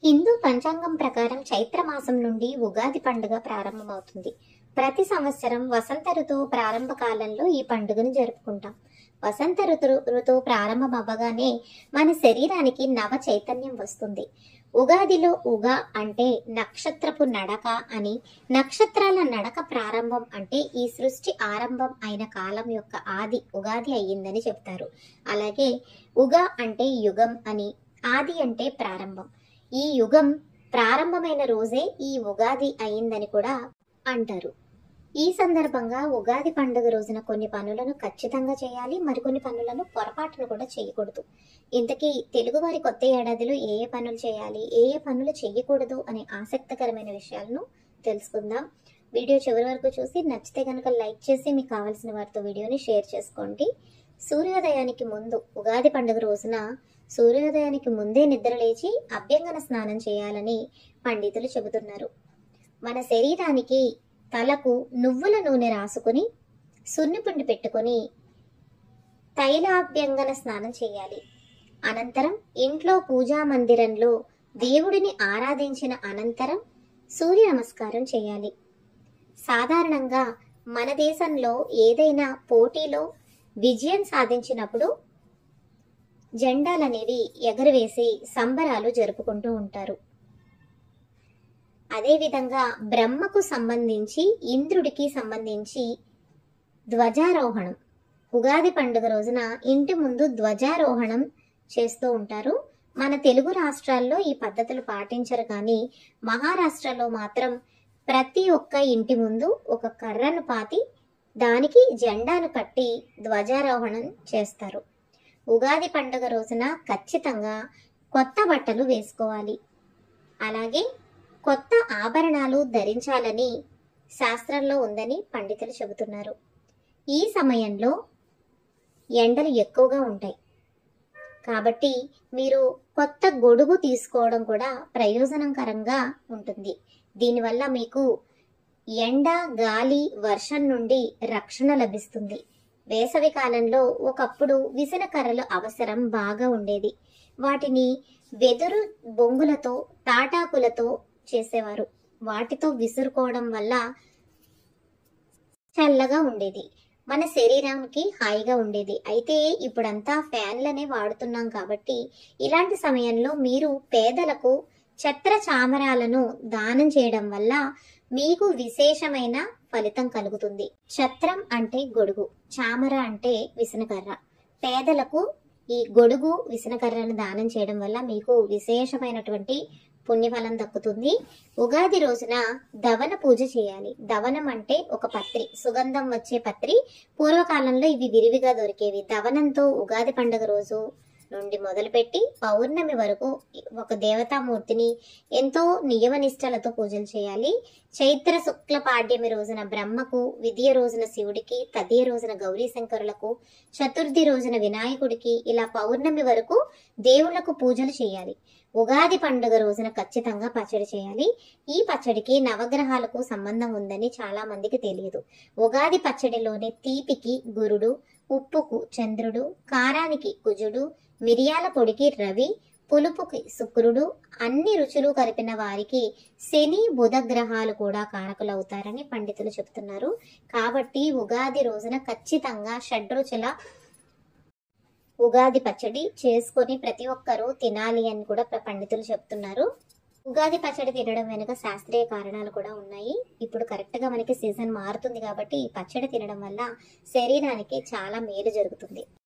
హిందూ పంచాంగం ప్రకారం చైత్ర మాసం నుండి ఉగాది పండుగ ప్రారంభమవుతుంది ప్రతి సంవత్సరం వసంత ఋతువు ప్రారంభ కాలంలో ఈ పండుగను జరుపుకుంటాం వసంత ఋతు ఋతువు ప్రారంభం అవ్వగానే మన శరీరానికి నవ చైతన్యం వస్తుంది ఉగాదిలో ఉగా అంటే నక్షత్రపు నడక అని నక్షత్రాల నడక ప్రారంభం అంటే ఈ సృష్టి ఆరంభం అయిన కాలం యొక్క ఆది ఉగాది అయ్యిందని చెప్తారు అలాగే ఉగా అంటే యుగం అని ఆది అంటే ప్రారంభం ఈ యుగం ప్రారంభమైన రోజే ఈ ఉగాది అయిందని కూడా అంటారు ఈ సందర్భంగా ఉగాది పండుగ రోజున కొన్ని పనులను ఖచ్చితంగా చేయాలి మరికొన్ని పనులను పొరపాటును కూడా చేయకూడదు ఇంతకీ తెలుగువారి కొత్త ఏడాదిలో ఏ ఏ పనులు చేయాలి ఏ ఏ పనులు చేయకూడదు అనే ఆసక్తికరమైన విషయాలను తెలుసుకుందాం వీడియో చివరి వరకు చూసి నచ్చితే కనుక లైక్ చేసి మీకు కావాల్సిన వారితో వీడియోని షేర్ చేసుకోండి సూర్యోదయానికి ముందు ఉగాది పండుగ రోజున సూర్యోదయానికి ముందే నిద్ర లేచి అభ్యంగన స్నానం చేయాలని పండితులు చెబుతున్నారు మన శరీరానికి తలకు నువ్వుల నూనె రాసుకుని సున్నిపిండి పెట్టుకొని తైలాభ్యంగన స్నానం చేయాలి అనంతరం ఇంట్లో పూజా మందిరంలో దేవుడిని ఆరాధించిన అనంతరం సూర్య నమస్కారం చేయాలి సాధారణంగా మన దేశంలో ఏదైనా పోటీలో విజయం సాధించినప్పుడు జెండాలనేవి ఎగరవేసి సంబరాలు జరుపుకుంటూ ఉంటారు అదేవిధంగా బ్రహ్మకు సంబంధించి ఇంద్రుడికి సంబంధించి ధ్వజారోహణం ఉగాది పండుగ రోజున ఇంటి ముందు ధ్వజారోహణం చేస్తూ ఉంటారు మన తెలుగు రాష్ట్రాల్లో ఈ పద్ధతులు పాటించరు కానీ మహారాష్ట్రలో మాత్రం ప్రతి ఒక్క ఇంటి ముందు ఒక కర్రను పాతి దానికి జెండాను కట్టి ధ్వజారోహణం చేస్తారు ఉగాది పండుగ రోజున ఖచ్చితంగా కొత్త బట్టలు వేసుకోవాలి అలాగే కొత్త ఆభరణాలు ధరించాలని శాస్త్రంలో ఉందని పండితులు చెబుతున్నారు ఈ సమయంలో ఎండలు ఎక్కువగా ఉంటాయి కాబట్టి మీరు కొత్త గొడుగు తీసుకోవడం కూడా ప్రయోజనకరంగా ఉంటుంది దీనివల్ల మీకు ఎండ గాలి వర్షం నుండి రక్షణ లభిస్తుంది వేసవి కాలంలో ఒకప్పుడు విసన కర్రలు అవసరం బాగా ఉండేది వాటిని వెదురు బొంగులతో తాటాకులతో చేసేవారు వాటితో విసురుకోవడం వల్ల చల్లగా ఉండేది మన శరీరానికి హాయిగా ఉండేది అయితే ఇప్పుడంతా ఫ్యాన్లనే వాడుతున్నాం కాబట్టి ఇలాంటి సమయంలో మీరు పేదలకు ఛత్ర చామరాలను దానం చేయడం వల్ల మీకు విశేషమైన ఫలితం కలుగుతుంది ఛత్రం అంటే గొడుగు చామర అంటే విసనకర్ర పేదలకు ఈ గొడుగు విసనకర్రను దానం చేయడం వల్ల మీకు విశేషమైనటువంటి పుణ్యఫలం దక్కుతుంది ఉగాది రోజున దవన పూజ చేయాలి దవనం అంటే ఒక పత్రి సుగంధం వచ్చే పత్రి పూర్వకాలంలో ఇవి విరివిగా దొరికేవి దవనంతో ఉగాది పండుగ రోజు నుండి మొదలుపెట్టి పౌర్ణమి వరకు ఒక దేవతామూర్తిని ఎంతో నియమనిష్టలతో పూజలు చేయాలి చైత్ర శుక్ల పాడ్యమి రోజున బ్రహ్మకు విద్య రోజున శివుడికి తదియ రోజున గౌరీ శంకరులకు చతుర్థి రోజున వినాయకుడికి ఇలా పౌర్ణమి వరకు దేవుళ్లకు పూజలు చేయాలి ఉగాది పండుగ రోజున ఖచ్చితంగా పచ్చడి చేయాలి ఈ పచ్చడికి నవగ్రహాలకు సంబంధం ఉందని చాలా మందికి తెలియదు ఉగాది పచ్చడిలోనే తీపికి గురుడు ఉప్పుకు చంద్రుడు కారానికి కుజుడు మిరియాల పొడికి రవి పులుపుకి శుక్రుడు అన్ని రుచులు కలిపిన వారికి శని బుధ గ్రహాలు కూడా కారకులవుతారని పండితులు చెబుతున్నారు కాబట్టి ఉగాది రోజున ఖచ్చితంగా షడ్రుచుల ఉగాది పచ్చడి చేసుకొని ప్రతి ఒక్కరూ తినాలి అని కూడా ప్ర- పండితులు చెప్తున్నారు ఉగాది పచ్చడి తినడం వెనుక శాస్త్రీయ కారణాలు కూడా ఉన్నాయి ఇప్పుడు కరెక్ట్ గా మనకి సీజన్ మారుతుంది కాబట్టి ఈ పచ్చడి తినడం వల్ల శరీరానికి చాలా మేలు జరుగుతుంది